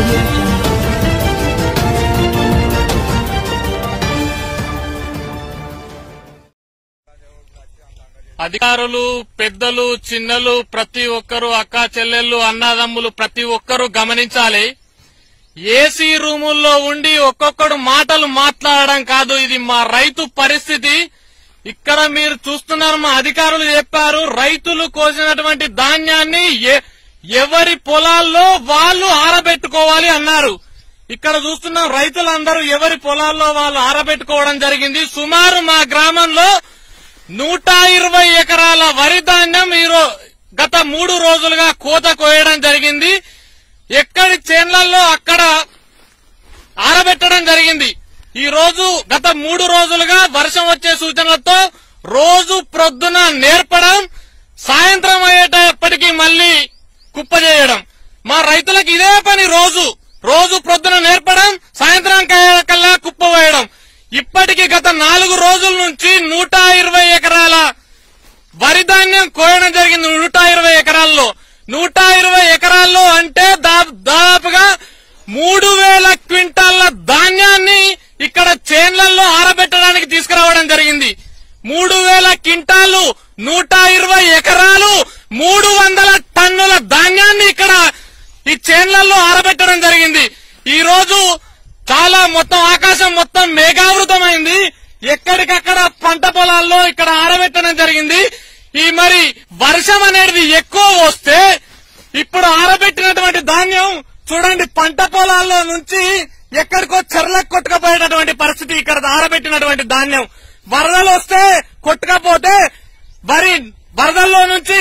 audio jungle. అధికారులు పెద్దలు చిన్నలు ప్రతి ఒక్కరు అక్క చెల్లెళ్ళు అన్నదమ్ములు ప్రతి ఒక్కరు గమనించాలి ఏసీ రూముల్లో ఉండి ఒక్కొక్కడు మాటలు మాట్లాడడం కాదు ఇది మా రైతు పరిస్థితి ఇక్కడ మీరు చూస్తున్నారు మా అధికారులు చెప్పారు రైతులు కోసినటువంటి ధాన్యాన్ని ఎ- ఎవరి పొలాల్లో వాళ్ళు ఆరబెట్టుకోవాలి అన్నారు ఇక్కడ చూస్తున్నాం రైతులందరూ ఎవరి పొలాల్లో వాళ్ళు ఆరబెట్టుకోవడం జరిగింది సుమారు మా గ్రామంలో నూట ఇరవై ఎకరాల వరి ధాన్యం ఈరో గత మూడు రోజులుగా కోత కోయడం జరిగింది ఎక్కడి చేన్లల్లో అక్కడ ఆరబెట్టడం జరిగింది ఈ రోజు గత మూడు రోజులుగా వర్షం వచ్చే సూచనలతో రోజు ప్రొద్దున నేర్పడం సాయంత్రం అయ్యేటప్పటికి మళ్ళీ కుప్పజేయడం మా రైతులకు ఇదే పని రోజు రోజు ప్రొద్దున నేర్పడం సాయంత్రం కల్లా కుప్ప వేయడం ఇప్పటికి గత నాలుగు రోజుల నుంచి నూట ఇరవై ఎకరాల వరి ధాన్యం కోయడం జరిగింది నూట ఇరవై ఎకరాల్లో నూట ఇరవై ఎకరాల్లో అంటే దా- దాదాపుగా మూడు వేల క్వింటాళ్ల ధాన్యాన్ని ఇక్కడ చేన్లలో ఆరబెట్టడానికి తీసుకురావడం జరిగింది మూడు వేల క్వింటాలు నూట ఇరవై ఎకరాలు మూడు వందల టన్నుల ధాన్యాన్ని ఇక్కడ ఈ చేన్లలో ఆరబెట్టడం జరిగింది ఈ రోజు చాలా మొత్తం ఆకాశం మొత్తం మేఘావృతమైంది ఎక్కడికక్కడ పంట పొలాల్లో ఇక్కడ ఆరబెట్టడం జరిగింది ఈ మరి వర్షం అనేది ఎక్కువ వస్తే ఇప్పుడు ఆరబెట్టినటువంటి ధాన్యం చూడండి పంట పొలాల్లో నుంచి ఎక్కడికో చెర్లకు కొట్టుకపోయేటటువంటి పరిస్థితి ఇక్కడ ఆరబెట్టినటువంటి ధాన్యం వరదలు వస్తే కొట్టుకపోతే వరి వరదల్లో నుంచి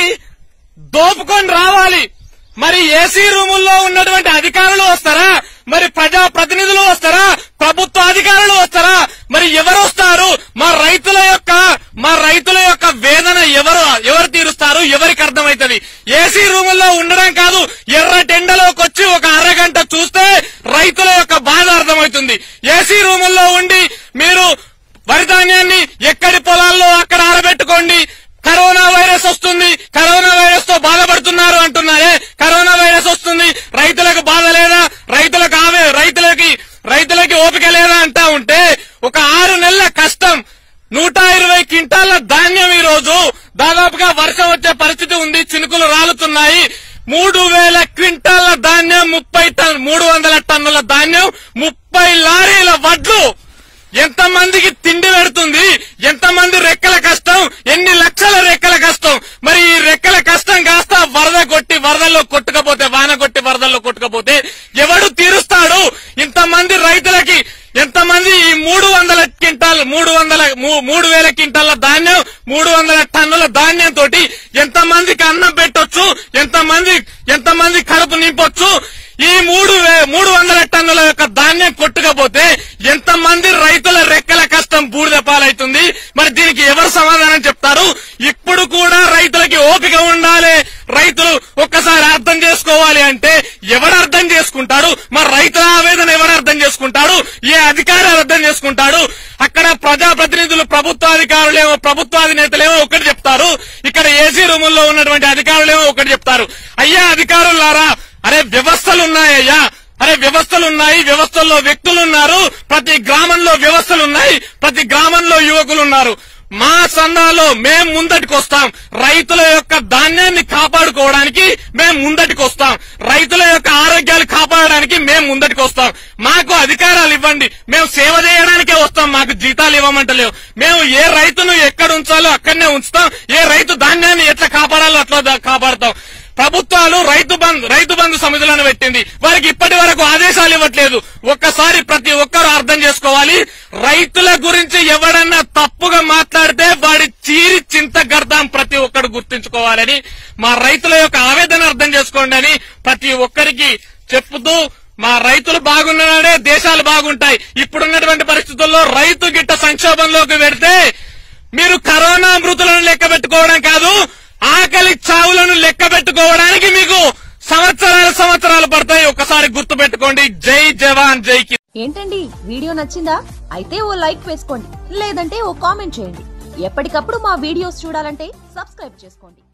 దోపుకొని రావాలి మరి ఏసీ రూముల్లో ఉన్నటువంటి అధికారులు వస్తారా మరి ప్రజా ప్రతినిధులు వస్తారా ప్రభుత్వ అధికారులు వస్తారా మరి ఎవరు వస్తారు మా రైతుల యొక్క మా రైతుల యొక్క వేదన ఎవరు ఎవరు తీరుస్తారు ఎవరికి అర్థమవుతుంది ఏసీ రూముల్లో ఉండడం కాదు ఎర్ర టెండలోకి వచ్చి ఒక అరగంట చూస్తే రైతుల యొక్క బాధ అర్థమవుతుంది ఏసీ రూముల్లో ఉండి మీరు వరి ధాన్యాన్ని ఎక్కడి పొలాల్లో అక్కడ ఆరబెట్టుకోండి కరోనా వైరస్ వస్తుంది కరోనా వైరస్ తో బాధపడుతున్నారు అంటున్నారే కరోనా వైరస్ వస్తుంది రైతులకు బాధ లేదా రైతులకు ఆవే రైతులకి రైతులకి ఓపిక లేదా అంటా ఉంటే ఒక ఆరు నెలల కష్టం నూట ఇరవై క్వింటాల ధాన్యం ఈ రోజు దాదాపుగా వర్షం వచ్చే పరిస్థితి ఉంది చినుకులు రాలుతున్నాయి మూడు వేల క్వింటాల ధాన్యం ముప్పై టన్ మూడు వందల టన్నుల ధాన్యం ముప్పై లారీల వడ్లు ఎంతమందికి తిండి పెడుతుంది ఎంతమంది రెక్కల కష్టం ఎన్ని లక్షల రెక్కల కష్టం మరి ఈ రెక్కల కష్టం కాస్త వరద కొట్టి వరదల్లో కొట్టుకపోతే వాన కొట్టి వరదల్లో కొట్టుకపోతే ఎవడు తీరుస్తాడు ఇంతమంది రైతులకి ఎంతమంది ఈ మూడు వందల క్వింటాల్ మూడు వందల మూ- మూడు వేల క్వింటాల ధాన్యం మూడు వందల టన్నుల ధాన్యం తోటి ఎంతమందికి అన్నం పెట్టొచ్చు ఎంతమంది ఎంతమంది కడుపు నింపొచ్చు ఈ మూడు వే- మూడు వందల టన్నుల యొక్క ధాన్యం కొట్టుకపోతే ఎంతమంది రైతుల రెక్కల కష్టం బూడిద పాలవుతుంది మరి దీనికి ఎవరు సమాధానం చెప్తారు ఇప్పుడు కూడా రైతులకి ఓపిక ఉండాలి రైతులు ఒక్కసారి అర్థం చేసుకోవాలి అంటే ఎవరు అర్థం చేసుకుంటాడు మరి రైతుల ఆవేదన ఎవరు అర్థం చేసుకుంటాడు ఏ అధికారి అర్థం చేసుకుంటాడు అక్కడ ప్రజాప్రతినిధులు ప్రభుత్వ అధికారులేమో ప్రభుత్వ అధినేతలేమో ఒకటి చెప్తారు ఇక్కడ ఏసీ రూముల్లో ఉన్నటువంటి అధికారులేమో ఒకటి చెప్తారు అయ్యా అధికారులారా అరే వ్యవస్థలు ఉన్నాయ్యా అరే వ్యవస్థలు ఉన్నాయి వ్యవస్థల్లో వ్యక్తులు ఉన్నారు ప్రతి గ్రామంలో వ్యవస్థలు ఉన్నాయి ప్రతి గ్రామంలో యువకులు ఉన్నారు మా సంఘాలో మేం ముందటికి వస్తాం రైతుల యొక్క ధాన్యాన్ని కాపాడుకోవడానికి మేం ముందటికి వస్తాం రైతుల యొక్క ఆరోగ్యాలు కాపాడడానికి మేం ముందటికి వస్తాం మాకు అధికారాలు ఇవ్వండి మేము సేవ చేయడానికే వస్తాం మాకు జీతాలు ఇవ్వమంటలేవు మేము ఏ రైతును ఎక్కడ ఉంచాలో అక్కడనే ఉంచుతాం ఏ రైతు ధాన్యాన్ని ఎట్లా కాపాడాలో అట్లా దా- కాపాడతాం ప్రభుత్వాలు రైతు బంధు రైతు బంధు సమితులను పెట్టింది వారికి ఇప్పటి వరకు ఆదేశాలు ఇవ్వట్లేదు ఒక్కసారి ప్రతి ఒక్కరూ అర్థం చేసుకోవాలి రైతుల గురించి ఎవడన్నా తప్పుగా మాట్లాడితే వాడి చీరి చింత గర్దాం ప్రతి ఒక్కరు గుర్తుంచుకోవాలని మా రైతుల యొక్క ఆవేదన అర్థం చేసుకోండి అని ప్రతి ఒక్కరికి చెప్పుతూ మా రైతులు బాగున్నాడే దేశాలు బాగుంటాయి ఇప్పుడున్నటువంటి పరిస్థితుల్లో రైతు గిట్ట సంక్షోభంలోకి పెడితే మీరు కరోనా మృతులను లెక్క పెట్టుకోవడం కాదు ఆకలి చావులను లెక్క పెట్టుకోవడానికి మీకు సంవత్సరాలు సంవత్సరాలు పడతాయి ఒక్కసారి గుర్తు పెట్టుకోండి జై జవాన్ జై కి ఏంటండి వీడియో నచ్చిందా అయితే ఓ లైక్ వేసుకోండి లేదంటే ఓ కామెంట్ చేయండి ఎప్పటికప్పుడు మా వీడియోస్ చూడాలంటే సబ్స్క్రైబ్ చేసుకోండి